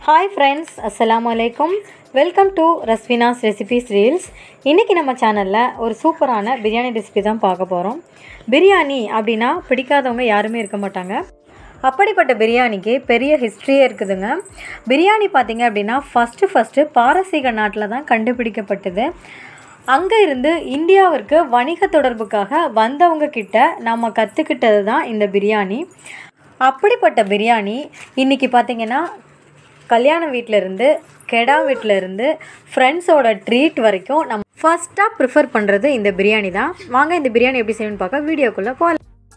hi friends அஸ்ஸலாமு அலைக்கும் welcome to Raswina's recipes reels இன்றைக்கி நம்ம சேனலில் ஒரு சூப்பரான பிரியாணி ரெசிபி தான் பார்க்க போகிறோம் பிரியாணி அப்படின்னா பிடிக்காதவங்க யாருமே இருக்க மாட்டாங்க அப்படிப்பட்ட பிரியாணிக்கு பெரிய ஹிஸ்ட்ரியே இருக்குதுங்க பிரியாணி பார்த்திங்க அப்படின்னா ஃபஸ்ட்டு ஃபஸ்ட்டு பாரசீக நாட்டில் தான் கண்டுபிடிக்கப்பட்டது அங்கே இருந்து இந்தியாவிற்கு வணிக தொடர்புக்காக வந்தவங்க கிட்ட நம்ம கற்றுக்கிட்டது தான் இந்த பிரியாணி அப்படிப்பட்ட பிரியாணி இன்றைக்கி பார்த்திங்கன்னா கல்யாண வீட்டில் இருந்து கெடா வீட்டில் இருந்து ஃப்ரெண்ட்ஸோட ட்ரீட் வரைக்கும் நம்ம ஃபஸ்ட்டாக ப்ரிஃபர் பண்ணுறது இந்த பிரியாணி தான் வாங்க இந்த பிரியாணி எப்படி செய்யணும்னு பார்க்க வீடியோக்குள்ளே போகலாம்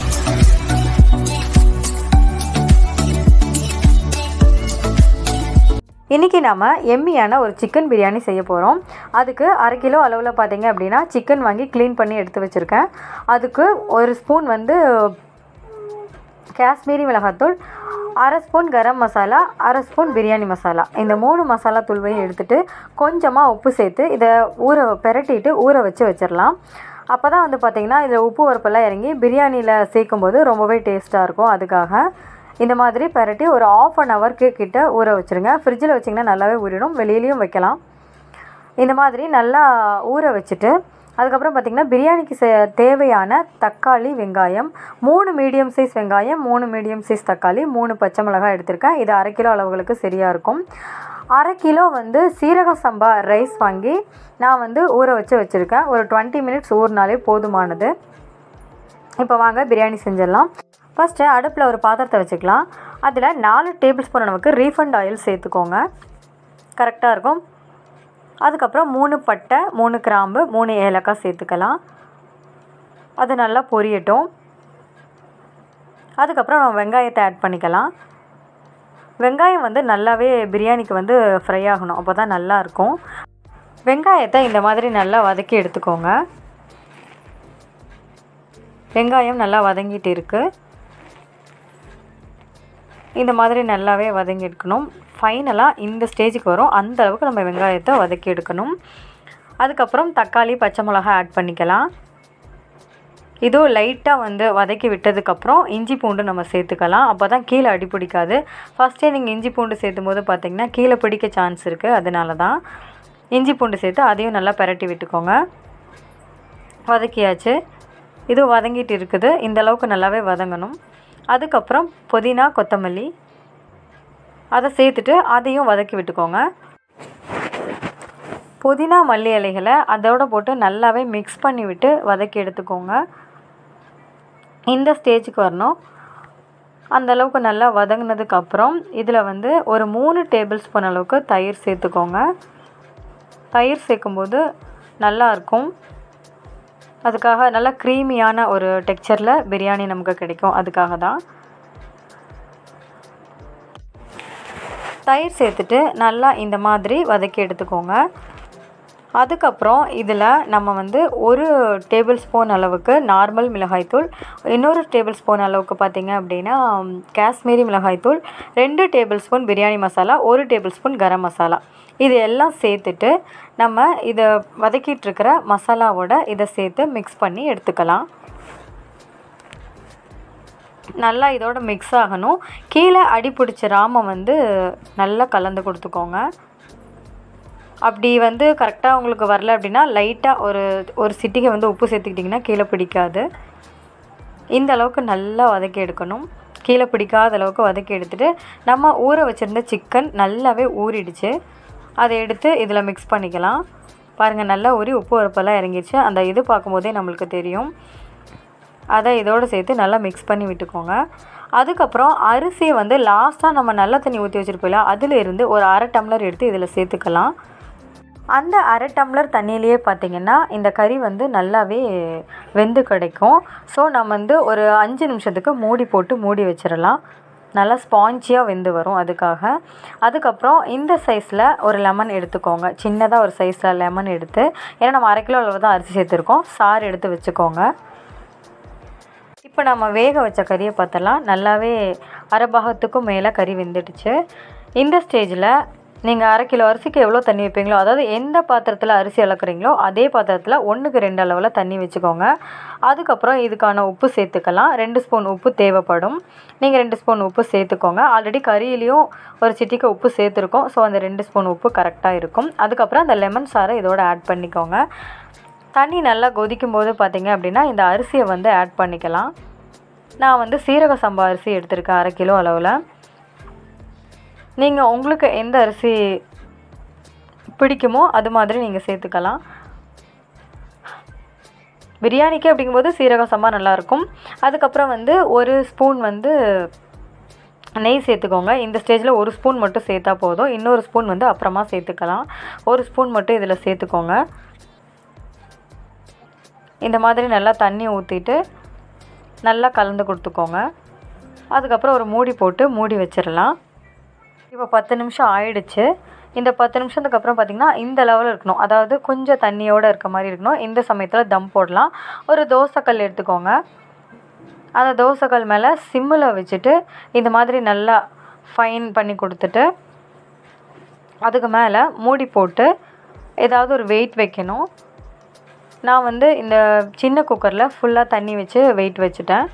இன்றைக்கி நாம் எம்மியான ஒரு சிக்கன் பிரியாணி செய்ய போகிறோம் அதுக்கு அரை கிலோ அளவில் பார்த்தீங்க அப்படின்னா சிக்கன் வாங்கி க்ளீன் பண்ணி எடுத்து வச்சுருக்கேன் அதுக்கு ஒரு ஸ்பூன் வந்து காஷ்மீரி மிளகாத்தூள் அரை ஸ்பூன் கரம் மசாலா அரை ஸ்பூன் பிரியாணி மசாலா இந்த மூணு மசாலா தூள்வையும் எடுத்துகிட்டு கொஞ்சமாக உப்பு சேர்த்து இதை ஊற பெரட்டிட்டு ஊற வச்சு வச்சிடலாம் அப்போ தான் வந்து பார்த்திங்கன்னா இதில் உப்பு உரப்பெல்லாம் இறங்கி பிரியாணியில் சேர்க்கும்போது ரொம்பவே டேஸ்ட்டாக இருக்கும் அதுக்காக இந்த மாதிரி பெரட்டி ஒரு ஆஃப் அன் ஹவருக்கு கிட்ட ஊற வச்சுருங்க ஃப்ரிட்ஜில் வச்சிங்கன்னா நல்லாவே ஊறிடும் வெளியிலையும் வைக்கலாம் இந்த மாதிரி நல்லா ஊற வச்சுட்டு அதுக்கப்புறம் பார்த்திங்கன்னா பிரியாணிக்கு சே தேவையான தக்காளி வெங்காயம் மூணு மீடியம் சைஸ் வெங்காயம் மூணு மீடியம் சைஸ் தக்காளி மூணு பச்சை மிளகாய் எடுத்திருக்கேன் இது அரை கிலோ அளவுகளுக்கு சரியாக இருக்கும் அரை கிலோ வந்து சீரக சம்பா ரைஸ் வாங்கி நான் வந்து ஊற வச்சு வச்சுருக்கேன் ஒரு டுவெண்ட்டி மினிட்ஸ் ஊறினாலே போதுமானது இப்போ வாங்க பிரியாணி செஞ்சிடலாம் ஃபஸ்ட்டு அடுப்பில் ஒரு பாத்திரத்தை வச்சுக்கலாம் அதில் நாலு டேபிள் ஸ்பூன் அளவுக்கு ரீஃபண்ட் ஆயில் சேர்த்துக்கோங்க கரெக்டாக இருக்கும் அதுக்கப்புறம் மூணு பட்டை மூணு கிராம்பு மூணு ஏலக்காய் சேர்த்துக்கலாம் அது நல்லா பொரியட்டும் அதுக்கப்புறம் நம்ம வெங்காயத்தை ஆட் பண்ணிக்கலாம் வெங்காயம் வந்து நல்லாவே பிரியாணிக்கு வந்து ஃப்ரை ஆகணும் அப்போ தான் நல்லாயிருக்கும் வெங்காயத்தை இந்த மாதிரி நல்லா வதக்கி எடுத்துக்கோங்க வெங்காயம் நல்லா வதங்கிட்டு இருக்குது இந்த மாதிரி நல்லாவே வதங்கி எடுக்கணும் ஃபைனலாக இந்த ஸ்டேஜுக்கு வரும் அந்த அளவுக்கு நம்ம வெங்காயத்தை வதக்கி எடுக்கணும் அதுக்கப்புறம் தக்காளி பச்சை மிளகா ஆட் பண்ணிக்கலாம் இதுவும் லைட்டாக வந்து வதக்கி விட்டதுக்கப்புறம் இஞ்சி பூண்டு நம்ம சேர்த்துக்கலாம் அப்போ தான் கீழே அடி பிடிக்காது ஃபஸ்ட்டே நீங்கள் இஞ்சி பூண்டு சேர்த்தும் போது பார்த்திங்கன்னா கீழே பிடிக்க சான்ஸ் இருக்குது அதனால தான் இஞ்சி பூண்டு சேர்த்து அதையும் நல்லா பரட்டி விட்டுக்கோங்க வதக்கியாச்சு இது வதங்கிட்டு இருக்குது இந்த அளவுக்கு நல்லாவே வதங்கணும் அதுக்கப்புறம் புதினா கொத்தமல்லி அதை சேர்த்துட்டு அதையும் வதக்கி விட்டுக்கோங்க புதினா மல்லி இலைகளை அதோட போட்டு நல்லாவே மிக்ஸ் பண்ணி விட்டு வதக்கி எடுத்துக்கோங்க இந்த ஸ்டேஜுக்கு வரணும் அந்த அளவுக்கு நல்லா வதங்கினதுக்கப்புறம் இதில் வந்து ஒரு மூணு டேபிள் ஸ்பூன் அளவுக்கு தயிர் சேர்த்துக்கோங்க தயிர் சேர்க்கும்போது நல்லாயிருக்கும் அதுக்காக நல்லா க்ரீமியான ஒரு டெக்ஸ்சரில் பிரியாணி நமக்கு கிடைக்கும் அதுக்காக தான் தயிர் சேர்த்துட்டு நல்லா இந்த மாதிரி வதக்கி எடுத்துக்கோங்க அதுக்கப்புறம் இதில் நம்ம வந்து ஒரு டேபிள் ஸ்பூன் அளவுக்கு நார்மல் மிளகாய்த்தூள் இன்னொரு டேபிள் ஸ்பூன் அளவுக்கு பார்த்திங்க அப்படின்னா காஷ்மீரி மிளகாய்த்தூள் ரெண்டு டேபிள் ஸ்பூன் பிரியாணி மசாலா ஒரு டேபிள் ஸ்பூன் கரம் மசாலா இது எல்லாம் சேர்த்துட்டு நம்ம இதை வதக்கிட்டு இருக்கிற மசாலாவோட இதை சேர்த்து மிக்ஸ் பண்ணி எடுத்துக்கலாம் நல்லா இதோட மிக்ஸ் ஆகணும் கீழே அடி பிடிச்சிராம வந்து நல்லா கலந்து கொடுத்துக்கோங்க அப்படி வந்து கரெக்டாக உங்களுக்கு வரல அப்படின்னா லைட்டாக ஒரு ஒரு சிட்டிகை வந்து உப்பு சேர்த்துக்கிட்டிங்கன்னா கீழே பிடிக்காது இந்த அளவுக்கு நல்லா வதக்கி எடுக்கணும் கீழே பிடிக்காத அளவுக்கு வதக்கி எடுத்துகிட்டு நம்ம ஊற வச்சுருந்த சிக்கன் நல்லாவே ஊறிடுச்சு அதை எடுத்து இதில் மிக்ஸ் பண்ணிக்கலாம் பாருங்கள் நல்லா ஊறி உப்பு உரப்பெல்லாம் இறங்கிடுச்சு அந்த இது பார்க்கும்போதே நம்மளுக்கு தெரியும் அதை இதோடு சேர்த்து நல்லா மிக்ஸ் பண்ணி விட்டுக்கோங்க அதுக்கப்புறம் அரிசியை வந்து லாஸ்ட்டாக நம்ம நல்ல தண்ணி ஊற்றி வச்சுருப்போம்ல அதில் இருந்து ஒரு அரை டம்ளர் எடுத்து இதில் சேர்த்துக்கலாம் அந்த அரை டம்ளர் தண்ணியிலையே பார்த்திங்கன்னா இந்த கறி வந்து நல்லாவே வெந்து கிடைக்கும் ஸோ நம்ம வந்து ஒரு அஞ்சு நிமிஷத்துக்கு மூடி போட்டு மூடி வச்சிடலாம் நல்லா ஸ்பாஞ்சியாக வெந்து வரும் அதுக்காக அதுக்கப்புறம் இந்த சைஸில் ஒரு லெமன் எடுத்துக்கோங்க சின்னதாக ஒரு சைஸில் லெமன் எடுத்து ஏன்னா நம்ம அரை கிலோ அளவு தான் அரிசி சேர்த்துருக்கோம் சாறு எடுத்து வச்சுக்கோங்க இப்போ நம்ம வேக வச்ச கறியை பார்த்தலாம் நல்லாவே அரை பாகத்துக்கும் மேலே கறி வெந்துடுச்சு இந்த ஸ்டேஜில் நீங்கள் அரை கிலோ அரிசிக்கு எவ்வளோ தண்ணி வைப்பீங்களோ அதாவது எந்த பாத்திரத்தில் அரிசி அளக்குறீங்களோ அதே பாத்திரத்தில் ஒன்றுக்கு ரெண்டு அளவில் தண்ணி வச்சுக்கோங்க அதுக்கப்புறம் இதுக்கான உப்பு சேர்த்துக்கலாம் ரெண்டு ஸ்பூன் உப்பு தேவைப்படும் நீங்கள் ரெண்டு ஸ்பூன் உப்பு சேர்த்துக்கோங்க ஆல்ரெடி கறியிலையும் ஒரு சிட்டிக்கு உப்பு சேர்த்துருக்கோம் ஸோ அந்த ரெண்டு ஸ்பூன் உப்பு கரெக்டாக இருக்கும் அதுக்கப்புறம் அந்த லெமன் சாறை இதோட ஆட் பண்ணிக்கோங்க தண்ணி நல்லா கொதிக்கும் போது பார்த்தீங்க அப்படின்னா இந்த அரிசியை வந்து ஆட் பண்ணிக்கலாம் நான் வந்து சீரக சம்பா அரிசி எடுத்திருக்கேன் அரை கிலோ அளவில் நீங்கள் உங்களுக்கு எந்த அரிசி பிடிக்குமோ அது மாதிரி நீங்கள் சேர்த்துக்கலாம் பிரியாணிக்கு அப்படிங்கும்போது சீரக சம்பா நல்லாயிருக்கும் அதுக்கப்புறம் வந்து ஒரு ஸ்பூன் வந்து நெய் சேர்த்துக்கோங்க இந்த ஸ்டேஜில் ஒரு ஸ்பூன் மட்டும் சேர்த்தா போதும் இன்னொரு ஸ்பூன் வந்து அப்புறமா சேர்த்துக்கலாம் ஒரு ஸ்பூன் மட்டும் இதில் சேர்த்துக்கோங்க இந்த மாதிரி நல்லா தண்ணி ஊற்றிட்டு நல்லா கலந்து கொடுத்துக்கோங்க அதுக்கப்புறம் ஒரு மூடி போட்டு மூடி வச்சிடலாம் இப்போ பத்து நிமிஷம் ஆயிடுச்சு இந்த பத்து நிமிஷத்துக்கு அப்புறம் பார்த்திங்கன்னா இந்த லெவலில் இருக்கணும் அதாவது கொஞ்சம் தண்ணியோடு இருக்க மாதிரி இருக்கணும் இந்த சமயத்தில் தம் போடலாம் ஒரு தோசைக்கல் எடுத்துக்கோங்க அந்த தோசைக்கல் மேலே சிம்மில் வச்சுட்டு இந்த மாதிரி நல்லா ஃபைன் பண்ணி கொடுத்துட்டு அதுக்கு மேலே மூடி போட்டு ஏதாவது ஒரு வெயிட் வைக்கணும் நான் வந்து இந்த சின்ன குக்கரில் ஃபுல்லாக தண்ணி வச்சு வெயிட் வச்சுட்டேன்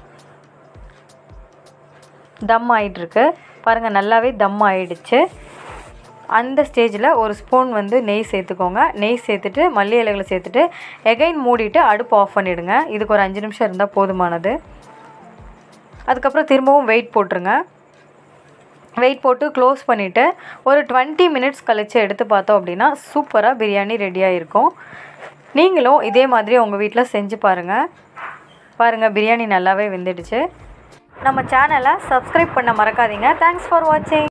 தம் ஆகிட்டுருக்கு பாருங்கள் நல்லாவே தம் ஆயிடுச்சு அந்த ஸ்டேஜில் ஒரு ஸ்பூன் வந்து நெய் சேர்த்துக்கோங்க நெய் சேர்த்துட்டு மல்லி இலைகளை சேர்த்துட்டு எகைன் மூடிட்டு அடுப்பு ஆஃப் பண்ணிவிடுங்க இதுக்கு ஒரு அஞ்சு நிமிஷம் இருந்தால் போதுமானது அதுக்கப்புறம் திரும்பவும் வெயிட் போட்டுருங்க வெயிட் போட்டு க்ளோஸ் பண்ணிவிட்டு ஒரு டுவெண்ட்டி மினிட்ஸ் கழித்து எடுத்து பார்த்தோம் அப்படின்னா சூப்பராக பிரியாணி ரெடியாக இருக்கும் நீங்களும் இதே மாதிரி உங்கள் வீட்டில் செஞ்சு பாருங்கள் பாருங்கள் பிரியாணி நல்லாவே வெந்துடுச்சு நம்ம சேனலை சப்ஸ்கிரைப் பண்ண மறக்காதீங்க தேங்க்ஸ் ஃபார் வாட்சிங்